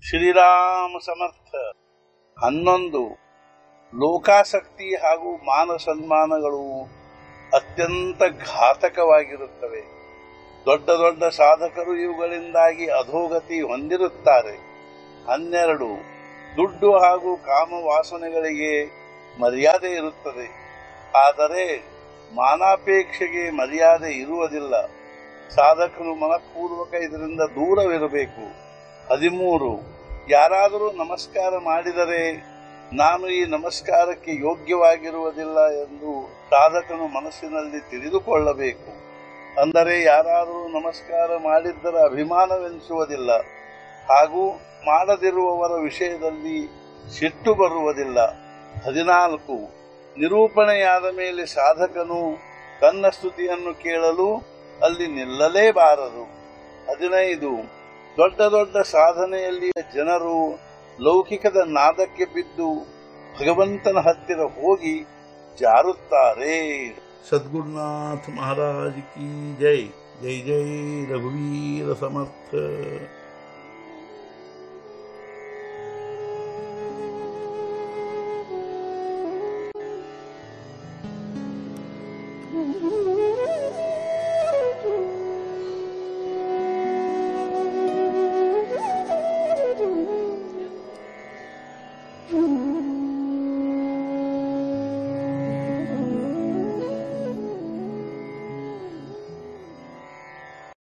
ಶ್ರೀರಾಮ ಸಮರ್ಥ ಹನ್ನೊಂದು ಲೋಕಾಸಕ್ತಿ ಹಾಗೂ ಮಾನ ಸನ್ಮಾನಗಳು ಅತ್ಯಂತ ಘಾತಕವಾಗಿರುತ್ತವೆ ದೊಡ್ಡ ದೊಡ್ಡ ಸಾಧಕರು ಇವುಗಳಿಂದಾಗಿ ಅಧೋಗತಿ ಹೊಂದಿರುತ್ತಾರೆ ಹನ್ನೆರಡು ದುಡ್ಡು ಹಾಗೂ ಕಾಮ ವಾಸನೆಗಳಿಗೆ ಮರ್ಯಾದೆ ಇರುತ್ತದೆ ಆದರೆ ಮಾನಾಪೇಕ್ಷೆಗೆ ಮರ್ಯಾದೆ ಇರುವುದಿಲ್ಲ ಸಾಧಕರು ಮನಪೂರ್ವಕ ಇದರಿಂದ ದೂರವಿರಬೇಕು ಹದಿಮೂರು ಯಾರಾದರೂ ನಮಸ್ಕಾರ ಮಾಡಿದರೆ ನಾನು ಈ ನಮಸ್ಕಾರಕ್ಕೆ ಯೋಗ್ಯವಾಗಿರುವುದಿಲ್ಲ ಎಂದು ಸಾಧಕನು ಮನಸ್ಸಿನಲ್ಲಿ ತಿಳಿದುಕೊಳ್ಳಬೇಕು ಅಂದರೆ ಯಾರಾದರೂ ನಮಸ್ಕಾರ ಮಾಡಿದ್ದರ ಅಭಿಮಾನವೆನಿಸುವುದಿಲ್ಲ ಹಾಗೂ ಮಾಡದಿರುವವರ ವಿಷಯದಲ್ಲಿ ಸಿಟ್ಟು ಬರುವುದಿಲ್ಲ ಹದಿನಾಲ್ಕು ನಿರೂಪಣೆಯಾದ ಮೇಲೆ ಸಾಧಕನು ತನ್ನ ಸ್ತುತಿಯನ್ನು ಕೇಳಲು ಅಲ್ಲಿ ನಿಲ್ಲಲೇಬಾರದು ಹದಿನೈದು ದೊಡ್ಡ ದೊಡ್ಡ ಸಾಧನೆಯಲ್ಲಿಯ ಜನರು ಲೌಕಿಕದ ನಾದಕ್ಕೆ ಬಿದ್ದು ಭಗವಂತನ ಹತ್ತಿರ ಹೋಗಿ ಜಾರುತ್ತಾರೆ ಸದ್ಗುರುನಾಥ ಮಹಾರಾಜ್ ಕಿ ಜೈ ಜೈ ಜೈ ರಘುವೀರ ಸಮರ್ಥ Mm-hmm.